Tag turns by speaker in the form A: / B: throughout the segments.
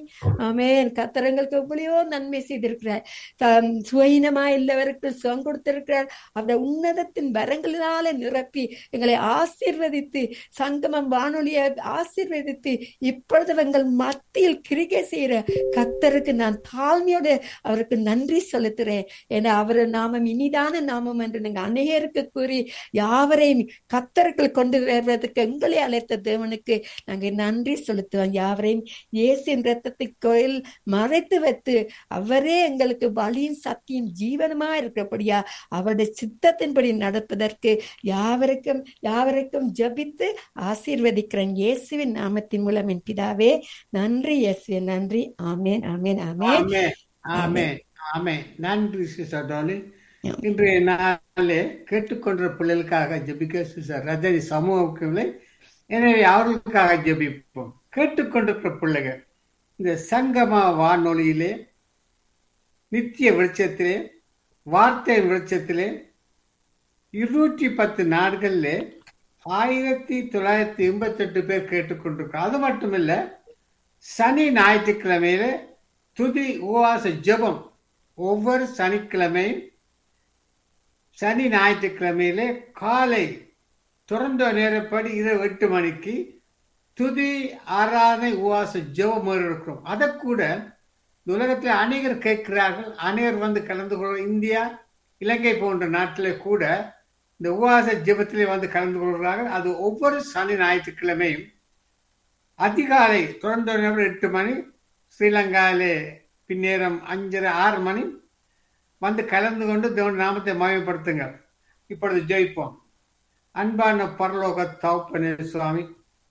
A: ஆமென் கத்தரங்களுக்கு எவ்வளையோ நன்மை செய்திருக்கிறார் தாம் சுயநமா இல்லவருக்கு சுகம் கொடுத்திருக்கிறார் அந்த உன்னதத்தின் வரங்களினால நிரப்பி எங்களை ஆசீர்வதித்து சங்கமம் வானொலியை ஆசீர்வதித்து இப்பொழுது எங்கள் மத்தியில் கிரிக்கை செய்யற கத்தருக்கு நான் தாழ்மையோடு அவருக்கு நன்றி செலுத்துறேன் ஏன்னா அவர் நாமம் இனிதான நாமம் என்று நீங்க அநேகருக்கு கூறி யாவரையும் கத்தருக்குள் கொண்டு வருவதற்கு எங்களை அழைத்த தேவனுக்கு நாங்க நன்றி செலுத்துவோம் யாவரையும் இயேசின் ரத்தத்தை கோயில் மறைத்து வைத்து அவரே எங்களுக்கு வழியும் சக்தியும் ஜீவனமா இருக்கிறபடியா அவருடைய சித்தத்தின்படி நடப்பதற்கு யாவருக்கும் யாவருக்கும் ஜபித்து ஆசீர்வதிக்கிறேன் இயேசுவின் நாமத்தின் மூலம் என் பிதாவே நன்றி இயேசுவே நன்றி ஆமேன் ஆமேன் ஆமேன்
B: ஆமென் ஆமென் ஆமென் நன்றி சிஸ்டர் டாலி இன்றைய நாளிலே கேட்டுக்கொண்ட பிள்ளைகளுக்காக ஜெபிக்க சிஸ்டர் ரஜினி சமூகங்களை எனவே அவர்களுக்காக ஜெபிப்போம் கேட்டுக்கொண்டிருக்கிற பிள்ளைகள் இந்த சங்கமா வானொலியிலே நித்திய வெளிச்சத்திலே வார்த்தை வெளிச்சத்திலே இருநூற்றி பத்து நாடுகளிலே ஆயிரத்தி தொள்ளாயிரத்தி எண்பத்தி எட்டு பேர் கேட்டுக்கொண்டிருக்கிறோம் அது மட்டுமில்ல சனி ஞாயிற்றுக்கிழமையில துதி உவாச ஜெபம் ஒவ்வொரு சனிக்கிழமையும் சனி ஞாயிற்றுக்கிழமையிலே காலை திறந்த நேரப்படி இரவு எட்டு மணிக்கு துதி ஆராதனை உவாச ஜெபம் இருக்கிறோம் அதை கூட இந்த உலகத்தில் அநேகர் கேட்கிறார்கள் அநேகர் வந்து கலந்து கொள்ள இந்தியா இலங்கை போன்ற நாட்டிலே கூட இந்த உவாச ஜெபத்திலே வந்து கலந்து கொள்கிறார்கள் அது ஒவ்வொரு சனி ஞாயிற்றுக்கிழமையும் அதிகாலை திறந்த நேரம் எட்டு மணி ஸ்ரீலங்காவிலே பின்னேரம் அஞ்சரை ஆறு மணி வந்து கலந்து கொண்டு தேவன் நாமத்தை மயப்படுத்துங்க இப்பொழுது ஜெயிப்போம் அன்பான பரலோக தௌப்பனே சுவாமி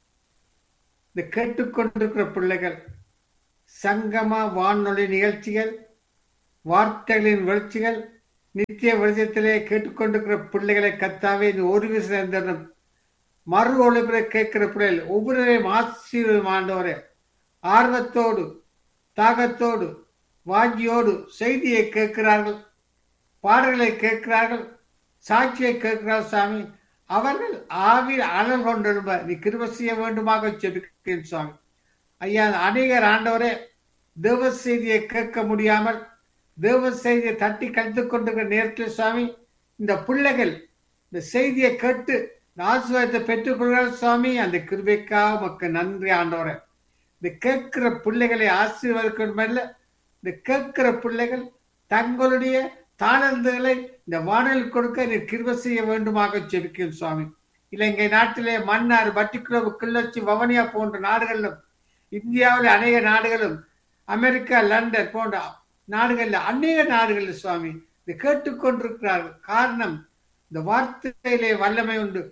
B: இந்த கேட்டுக்கொண்டிருக்கிற பிள்ளைகள் சங்கம வானொலி நிகழ்ச்சிகள் வார்த்தைகளின் வெளிச்சிகள் நித்திய வெளிச்சத்திலே கேட்டுக்கொண்டிருக்கிற பிள்ளைகளை கத்தாவே இந்த ஒரு விஷயம் மறு ஒளிபரை கேட்கிற பிள்ளைகள் ஒவ்வொருவரையும் ஆசீர்வாதமானவரே ஆர்வத்தோடு தாகத்தோடு வாஞ்சியோடு செய்தியை கேட்கிறார்கள் பாடல்களை கேட்கிறார்கள் சாட்சியை கேட்கிறார்கள் சாமி அவர்கள் ஆவில் அனல் கொண்டிருப்ப நீ கிருப செய்ய வேண்டுமாக செபிக்கிறேன் சுவாமி ஐயா அநேகர் ஆண்டவரே தேவ செய்தியை கேட்க முடியாமல் தேவ செய்தியை தட்டி கழித்து கொண்டிருக்கிற நேரத்தில் சுவாமி இந்த பிள்ளைகள் இந்த செய்தியை கேட்டு இந்த ஆசீர்வாதத்தை பெற்றுக்கொள்கிறார் சுவாமி அந்த கிருபைக்காக உமக்கு நன்றி ஆண்டவரே இந்த கேட்கிற பிள்ளைகளை ஆசீர்வதிக்கணுமல்ல இந்த கேட்கிற பிள்ளைகள் தங்களுடைய தானந்துகளை இந்த வானல் கொடுக்க நீ கிருப செய்ய வேண்டுமாக ஜெபிக்கும் சுவாமி இலங்கை நாட்டிலே மன்னார் பட்டிக்குளவு கிள்ளச்சி வவனியா போன்ற நாடுகளிலும் இந்தியாவில் அநேக நாடுகளும் அமெரிக்கா லண்டன் போன்ற நாடுகளில் அநேக நாடுகளில் சுவாமி இது கேட்டுக்கொண்டிருக்கிறார்கள் காரணம் இந்த வார்த்தையிலே வல்லமை உண்டு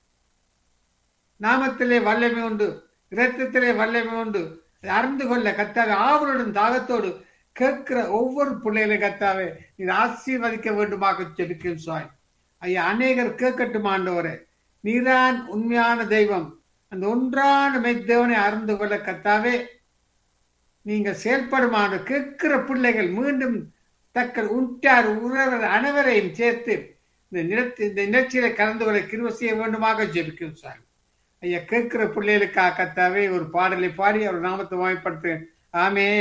B: நாமத்திலே வல்லமை உண்டு இரத்தத்திலே வல்லமை உண்டு அறிந்து கொள்ள கத்தாவே ஆவலுடன் தாகத்தோடு கேட்கிற ஒவ்வொரு பிள்ளைகளை கத்தாவே நீ ஆசீர்வதிக்க வேண்டுமாக ஜெபிக்கும் சுவாமி ஐயா அநேகர் கேட்கட்டும் ஆண்டவரே நீதான் உண்மையான தெய்வம் அந்த ஒன்றான மெய்தேவனை அறிந்து கொள்ள கத்தாவே நீங்க செயல்படுமான கேட்கிற பிள்ளைகள் மீண்டும் தக்க உற்றார் உறவர் அனைவரையும் சேர்த்து இந்த நிலத்து இந்த நிகழ்ச்சியில கலந்து கொள்ள கிருவ செய்ய வேண்டுமாக ஜெபிக்கும் சாமி ஐயா கேட்கிற பிள்ளைகளுக்காக கத்தாவே ஒரு பாடலை பாடி அவர் நாமத்தை வாய்ப்படுத்துகிறேன் ஆமே